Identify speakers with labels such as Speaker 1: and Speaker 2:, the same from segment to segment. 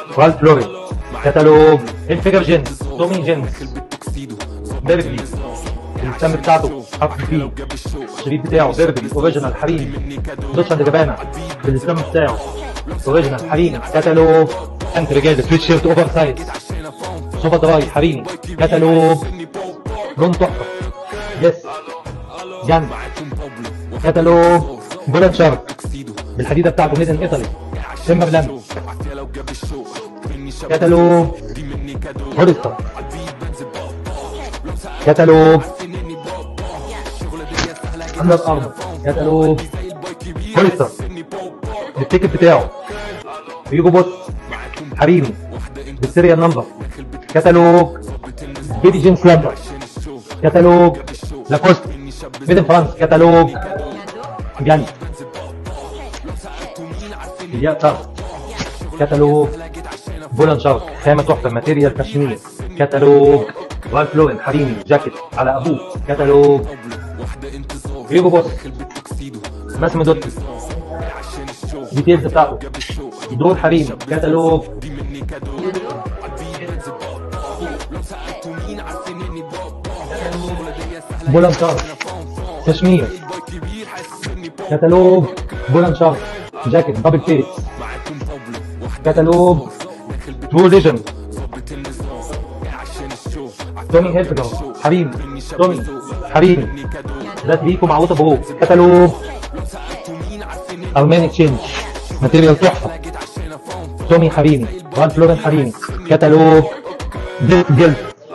Speaker 1: رالف لورين كتالوج الفيجر جينز تومي جينز بيربلي السم بتاعته حرف بي الشريط بتاعه بيربلي اوريجينال حريمي دوتش اند جابانا بالسم بتاعه اوريجينال حريمي كتالوج انت رجال سويت شيرت اوفر سايز سوبر دراي حريمي كتالوج لون تحفه يس جنب كتالوج بولان شارك بالحديده بتاعته ميد ان ايطالي تمبر لاند كتالوج هولستر كتالوج اندر ارمر كتالوج هولستر التيكت بتاعه بيجو بوت حريمي بالسيريال نمبر كتالوج بيدي جين سلامبر كتالوج لاكوست ميدن فرانس كتالوج جنب الياء طرف كتالوج بولان شارك خامة تحفة ماتيريال كشمير كتالوج رالف لورين حريمي جاكيت على ابوه كتالوج ريجو بوس ماسمو دوتي ديتيلز بتاعته دور حريمي كتالوج بولان شارك كشمير كتالوج بولان شارك جاكيت دبل فيس كتالوج ترو ليجند تومي هيلفجر حبيبي تومي حبيبي ده تريكو مع اوتو برو كتالوج ارماني تشينج ماتيريال تحفه تومي حبيبي رالف لورين حبيبي كتالوج جلد جلد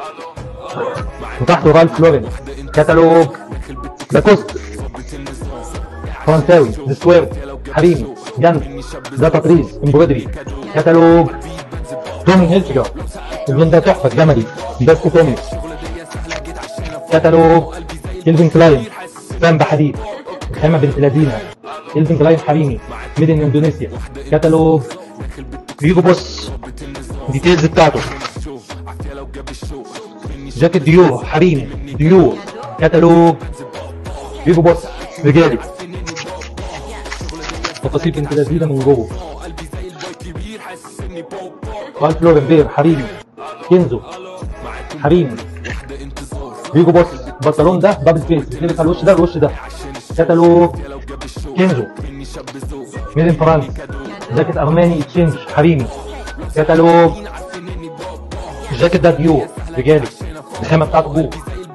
Speaker 1: وتحته رالف لورين كتالوج لاكوست فرنساوي دسوير حريمي جنب ده تطريز امبريدري كتالوج تومي هيلفجر اللون ده تحفه جملي بس تومي كتالوج كيلفين كلاين فان بحديد خامه بنت لذينه كيلفين كلاين حريمي ميدن اندونيسيا كتالوج فيجو بوس ديتيلز بتاعته جاكيت ديور حريمي ديور كتالوج فيجو بوس رجالي تفاصيل بنت لذيذه من جوه رالف لورين بير حريمي كنزو حريمي فيجو بوس البنطلون ده دبل فيس بتلبس على الوش ده الوش ده كتالوج كنزو ميدن فرانس جاكيت ارماني تشينج حريمي كتالوج الجاكيت ده ديور رجالي الخامه بتاعته بوك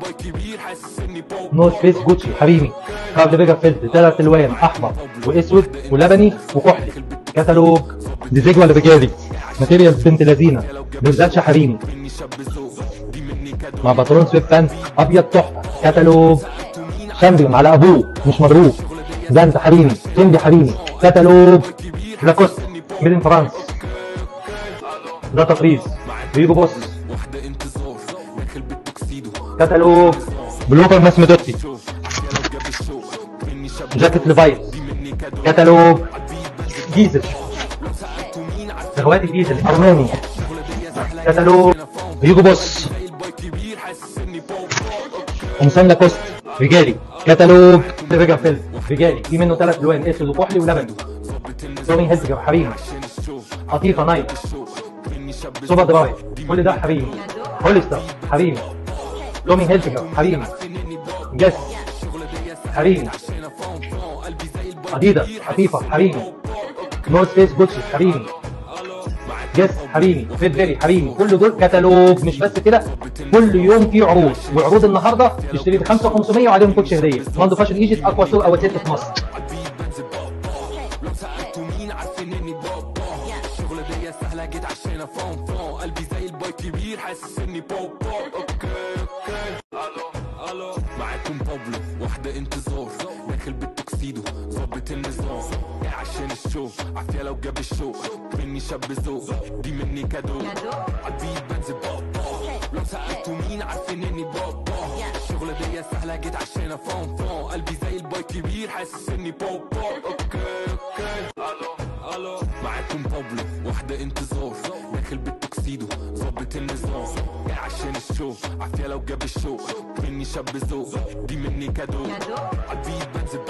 Speaker 1: نوت فيس جوتشي حريمي كارل بيجر فيلد ثلاث الوان احمر واسود ولبني وكحلي كتالوج ديزيجوال رجالي ماتيريال بنت لذينه بنزلش حريمي مع بنطلون سويت بانت ابيض تحفه كتالوج شامبيون على ابوه مش مضروب زانت حريمي كينج حريمي كتالوج لاكوست ميدن فرانس ده تطريز فيجو بوس كتالوج بلوفر ماسمو دوتي جاكيت ليفايس كتالوج ديزل اخواتي ديزل ارماني كتالوج هيجو بوس قمصان لاكوست رجالي كتالوج رجع فيلم رجالي في منه ثلاث الوان اسود وكحلي ولبني تومي هيلزجر حريمي قطيفه نايت سوبر درايف كل ده حريمي هولستر حريمي تومي هيلزجر حريمي جس حريمي اديداس قطيفه حريمي نورث فيس جوتشي حريمي جس حريمي ريد فيري حريمي كل دول كتالوج مش بس كده كل يوم في عروض وعروض النهارده تشتري ب 5500 وعليهم كوتش هديه ماندو فاشن ايجيبت اقوى سوق او ست في مصر
Speaker 2: الشغلة دي سهلة جيت عشان افهم فهم قلبي زي الباي كبير حاسس اني بوب بوب اوكي اوكي الو الو معاكم بابلو واحدة انتظار داخل بالتوكسيدو ظابط النظام عشان الشو عافية لو جاب الشو مني شاب ذوق دي مني كادو عالبيت بنزل بوب بوب لو سألتوا مين عارفين اني بوب بوب الشغلة دي سهلة جيت عشان افهم فهم قلبي زي الباي كبير حاسس اني بوب بوب اوكي اوكي الو الو معاكم بابلو واحدة انتظار داخل بالتوكسيدو ظابط النظام عشان الشو عافية لو جاب الشو مني شاب ذوق دي مني كادو عالبيت بنزل